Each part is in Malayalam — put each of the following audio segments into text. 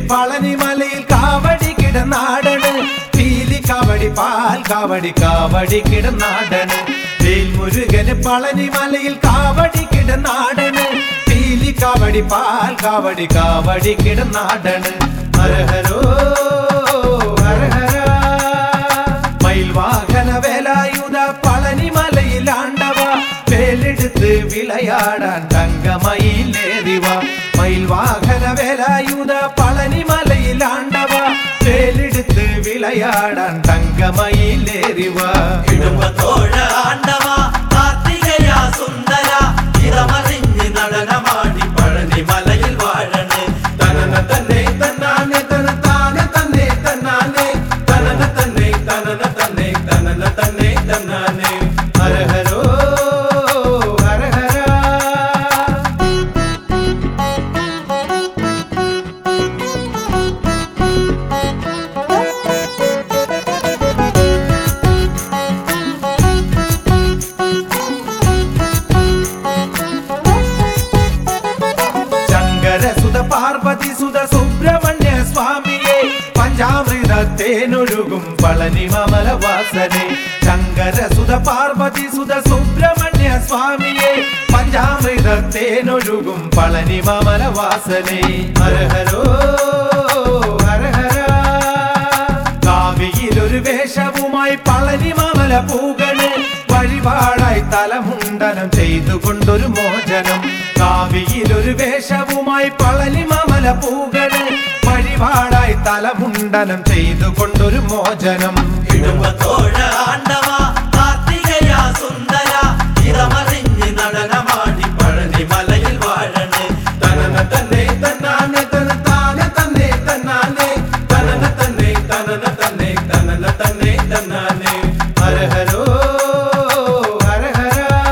പളനി മലയിൽ കാവടി കിടനാടണ് പീലി കാവടി പാൽ കാവടി കാവടി കിടനാടണ് വേൽമുരുകന് പളനി മലയിൽ കാവടി കിടനാടണ് പീലി കാവടി പാൽ കാവടി കാവടി കിടനാടണ് ഹരഹരോ ഹരഹര മയിൽ വാഹന വേലായുധ പളനി മലയിലാണ്ടവ വേലെടുത്ത് വിളയാടാൻ തങ്കമയിലേറിവ മയിൽ വാഹന വേലായുധ പളനി മലയിലാണ്ടവ വേലെടുത്ത് വിളയാടാൻ തങ്കമയിലേറിവ ഇടുമ്പത്തോഴ ആണ്ടവ കാർത്തികയ സുന്ദര ഇറമറിഞ്ഞ് നടനമാടി പഴനി മലയിൽ വാഴണ് തനന തന്നെ തന്നാനെ തന താനെ തന്നെ തന്നാനെ തനന തന്നെ തനന തന്നെ തനന തന്നെ തന്നാനെ ഹരഹരോ ഹരഹര ശങ്കര സുത പാർവതി സുത സുബ്രഹ്മണ്യ സ്വാമിയെ പഞ്ചാമൃത തേനൊഴുകും പളനി മമലവാസനെ ശങ്കര സുത പാർവതി സുത സുബ്രഹ്മണ്യ സ്വാമിയെ പഞ്ചാമൃത തേനൊഴുകും പളനി മമലവാസനെ ഹരഹരോ ഹരഹര കാവിയിലൊരു വേഷവുമായി പളനി മാമല പൂകണ് വഴിപാടായി തലമുണ്ടനം ചെയ്തുകൊണ്ടൊരു മോചനം കാവിയിലൊരു വേഷവുമായി പളനി മാമല പൂകണ് വഴിപാടായി തലമുണ്ടനം ചെയ്തുകൊണ്ടൊരു മോചനം ഇടുമ്പത്തോഴ ആണ്ടവ കാർത്തികയ സുന്ദര ഇറമറിഞ്ഞ് നടനമാടി പഴനി മലയിൽ വാഴണ് തനന തന്നെ തന്നാനെ തന താനെ തന്നെ തന്നാനെ തനന തന്നെ തനന തന്നെ തനന തന്നെ തന്നാനെ ഹരഹരോ ഹരഹര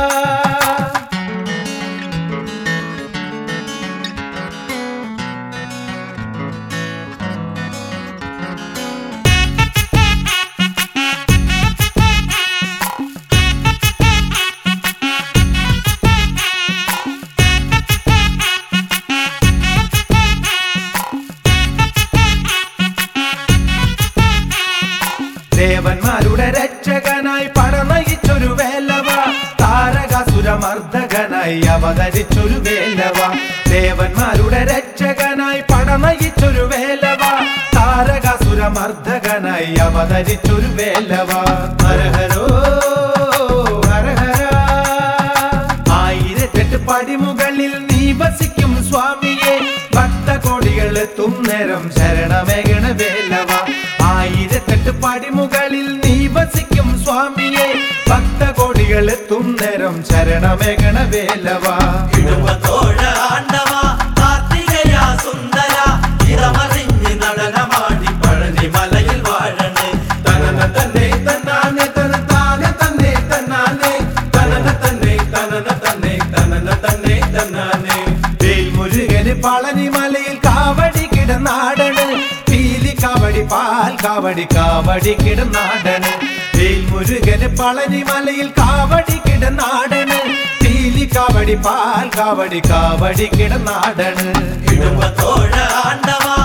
ദേവന്മാരുടെ രക്ഷകനായി പടനയിച്ചൊരു വേലവ താരകാസുരമർദ്ദകനായി അവതരിച്ചൊരു വേലവ ദേവന്മാരുടെ രക്ഷകനായി പടനയിച്ചൊരു വേലവ താരകാസുരമർദ്ദകനായി അവതരിച്ചൊരു വേലവ ഹരഹരോ ഹരഹര ആയിരത്തെട്ട് പടിമുകളിൽ നീ വസിക്കും സ്വാമിയെ ഭക്തകോടികൾ എത്തും നേരം ശരണമേകണ വേലവ ആയിരത്തെട്ട് പടിമുകളിൽ നീ വസിക്കും സ്വാമിയെ ഭക്തകോടികൾ എത്തും നേരം ശരണമേകണ വേലവ ഇടുമ്പത്തോഴ ആണ്ടവ കാർത്തികയ സുന്ദര ഇറമറിഞ്ഞ് നടനമാടി പഴനി മലയിൽ വാഴണ് തനന തന്നെ തന്നാനെ തന താനെ തന്നെ തന്നാനെ തനന തന്നെ തനന തന്നെ തനന തന്നെ തന്നാനെ വേൽമുരുകന് പളനി മലയിൽ കാവടി കിടനാടണ് പീലി കാവടി പാൽ കാവടി കാവടി കിടനാടണ് വേൽമുരുകന് പളനി മലയിൽ കാവടി കിടനാടണ് പീലി കാവടി പാൽ കാവടി കാവടി കിടനാടണ് ഇടുമ്പത്തോഴ ആണ്ടവ